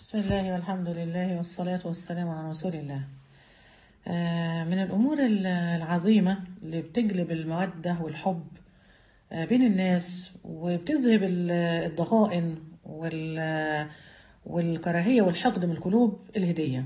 بسم الله والحمد لله والصلاة والسلام على رسول الله آه، من الأمور ال- العظيمة اللي بتجلب المودة والحب آه، بين الناس وبتذهب ال- الضغائن وال- والكراهية والحقد من القلوب الهدية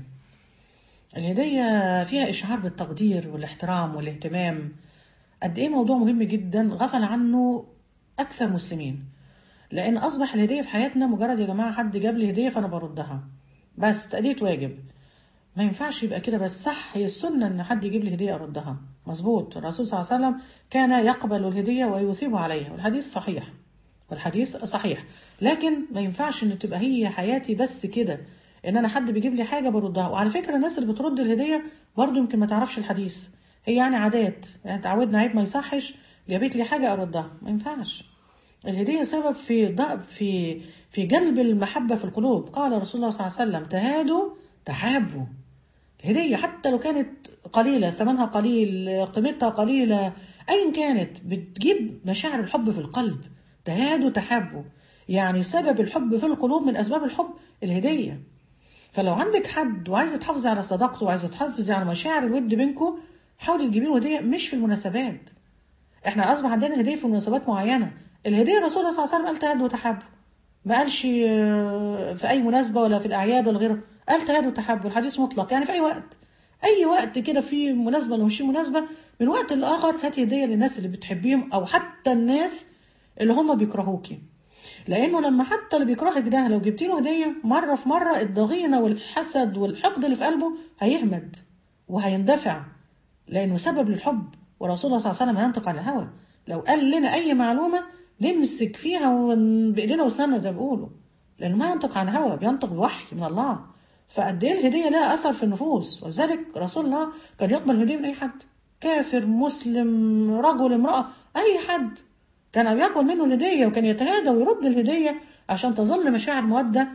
الهدية فيها إشعار بالتقدير والاحترام والاهتمام قد إيه موضوع مهم جدا غفل عنه أكثر مسلمين لأن أصبح الهدية في حياتنا مجرد يا جماعة حد جاب لي هدية فأنا بردها بس تأدية واجب ما ينفعش يبقى كده بس صح هي السنة إن حد يجيب لي هدية أردها مظبوط الرسول صلى الله عليه وسلم كان يقبل الهدية ويثيب عليها والحديث صحيح والحديث صحيح لكن ما ينفعش إن تبقى هي حياتي بس كده إن أنا حد بيجيب لي حاجة بردها وعلى فكرة الناس اللي بترد الهدية برضو يمكن ما تعرفش الحديث هي يعني عادات يعني تعودنا عيب ما يصحش جابت لي حاجة أردها ما ينفعش الهدية سبب في ض- في في جلب المحبة في القلوب قال رسول الله صلى الله عليه وسلم تهادوا تحابوا الهدية حتى لو كانت قليلة ثمنها قليل قيمتها قليلة أيا كانت بتجيب مشاعر الحب في القلب تهادوا تحابوا يعني سبب الحب في القلوب من أسباب الحب الهدية فلو عندك حد وعايزة تحافظي على صداقته وعايزة تحافظي على مشاعر الود بينكم حاولي تجيبي له هدية مش في المناسبات احنا اصبح عندنا هديه في مناسبات معينه الهديه الرسول صلى الله عليه وسلم قال تهادوا وتحابوا ما قالش آه، في اي مناسبه ولا في الاعياد ولا غيره قال تهادوا وتحابوا الحديث مطلق يعني في اي وقت اي وقت كده في مناسبه ولا مش في مناسبه من وقت لاخر هاتي هديه للناس اللي بتحبيهم او حتى الناس اللي هم بيكرهوكي لانه لما حتى اللي بيكرهك ده لو جبتي له هديه مره في مره الضغينه والحسد والحقد اللي في قلبه هيهمد وهيندفع لانه سبب للحب ورسول الله صلى الله عليه وسلم ينطق عن الهوى لو قال لنا اي معلومه نمسك فيها ون- بايدينا وسناننا زي ما بيقولوا لانه ما ينطق عن هوى بينطق بوحي من الله فقد ايه الهديه لها اثر في النفوس ولذلك رسول الله كان يقبل هديه من اي حد كافر مسلم رجل امراه اي حد كان بيقبل منه الهديه وكان يتهادى ويرد الهديه عشان تظل مشاعر موده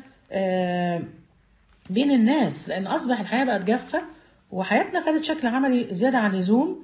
آه بين الناس لان اصبح الحياه بقت جافه وحياتنا خدت شكل عملي زياده عن اللزوم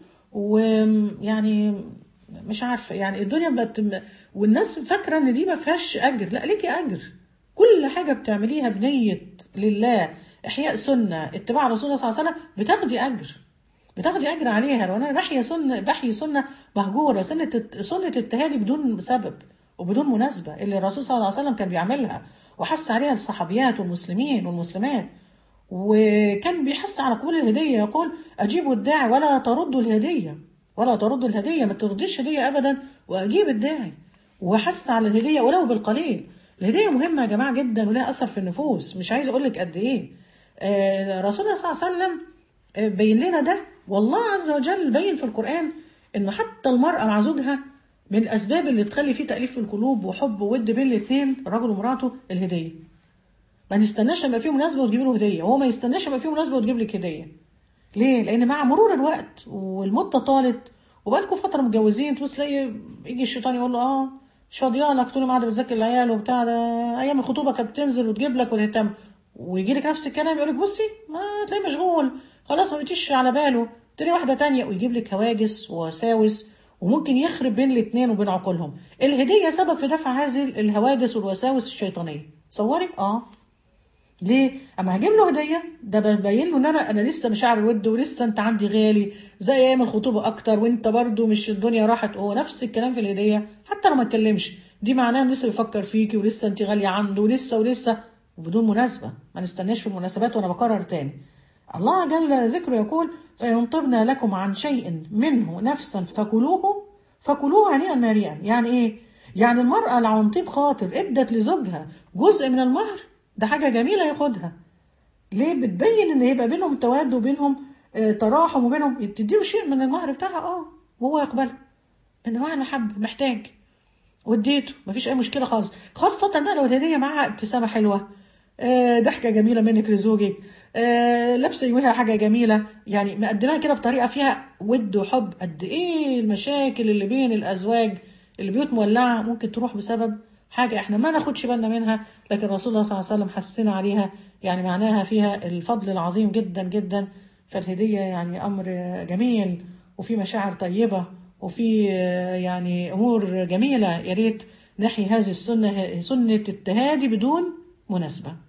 ويعني مش عارفه يعني الدنيا بقت والناس فاكره ان دي ما فيهاش اجر لا ليكي اجر كل حاجه بتعمليها بنيه لله احياء سنه اتباع رسول الله صلى الله عليه وسلم بتاخدي اجر بتاخدي اجر عليها لو انا بحيي سنه بحيي سنه مهجوره سنه سنه التهادي بدون سبب وبدون مناسبه اللي الرسول صلى الله عليه وسلم كان بيعملها وحث عليها الصحابيات والمسلمين والمسلمات وكان بيحث على قبول الهديه يقول اجيبوا الداعي ولا تردوا الهديه ولا تردوا الهديه ما ترديش هديه ابدا واجيب الداعي وحث على الهديه ولو بالقليل الهديه مهمه يا جماعه جدا ولها اثر في النفوس مش عايز اقول لك قد ايه آه، رسول الله صلى الله عليه وسلم بين لنا ده والله عز وجل بين في القرآن انه حتى المرأة مع زوجها من الاسباب اللي تخلي فيه تأليف في القلوب وحب وود بين الاثنين الرجل ومراته الهدية ما نستناش لما في مناسبة وتجيب له هدية وهو ما يستناش لما في مناسبة وتجيب لك هدية ليه؟ لأن مع مرور الوقت والمدة طالت وبقالكوا فترة متجوزين تبص تلاقي يجي الشيطان يقول له اه مش فاضيه لك طول ما قاعده بتذاكر العيال وبتاع ده ايام الخطوبه كانت بتنزل وتجيب لك وتهتم ويجي لك نفس الكلام يقول لك بصي ما تلاقيه مشغول خلاص ما بقيتيش على باله تلاقي واحده تانية ويجيب لك هواجس ووساوس وممكن يخرب بين الاثنين وبين عقولهم الهديه سبب في دفع هذه الهواجس والوساوس الشيطانيه صوري اه ليه؟ اما هجيب له هديه ده ببين له ان انا انا لسه مشاعر الود ولسه انت عندي غالي زي ايام الخطوبه اكتر وانت برضو مش الدنيا راحت هو نفس الكلام في الهديه حتى لو ما اتكلمش دي معناها انه لسه بيفكر فيكي ولسه انت غاليه عنده ولسه ولسه وبدون مناسبه ما نستناش في المناسبات وانا بكرر تاني الله جل ذكره يقول فينطبنا لكم عن شيء منه نفسا فكلوه فكلوه هنيئا مريئا يعني ايه يعني المرأة اللي عن طيب خاطر ادت لزوجها جزء من المهر ده حاجة جميلة ياخدها ليه بتبين ان يبقى بينهم تواد وبينهم آه، تراحم وبينهم تديله شيء من المهر بتاعها اه وهو يقبله ان هو محب محتاج واديته مفيش اي مشكله خالص خاصه بقى لو الهديه معاها ابتسامه حلوه آه، ضحكه جميله منك لزوجك آه، لابسه يومها حاجه جميله يعني مقدماها كده بطريقه فيها ود وحب قد ايه المشاكل اللي بين الازواج اللي بيوت مولعه ممكن تروح بسبب حاجه احنا ما ناخدش بالنا منها لكن رسول الله صلى الله عليه وسلم حسنا عليها يعني معناها فيها الفضل العظيم جدا جدا فالهديه يعني امر جميل وفي مشاعر طيبه وفي يعني امور جميله يا ريت نحيي هذه السنه سنه التهادي بدون مناسبه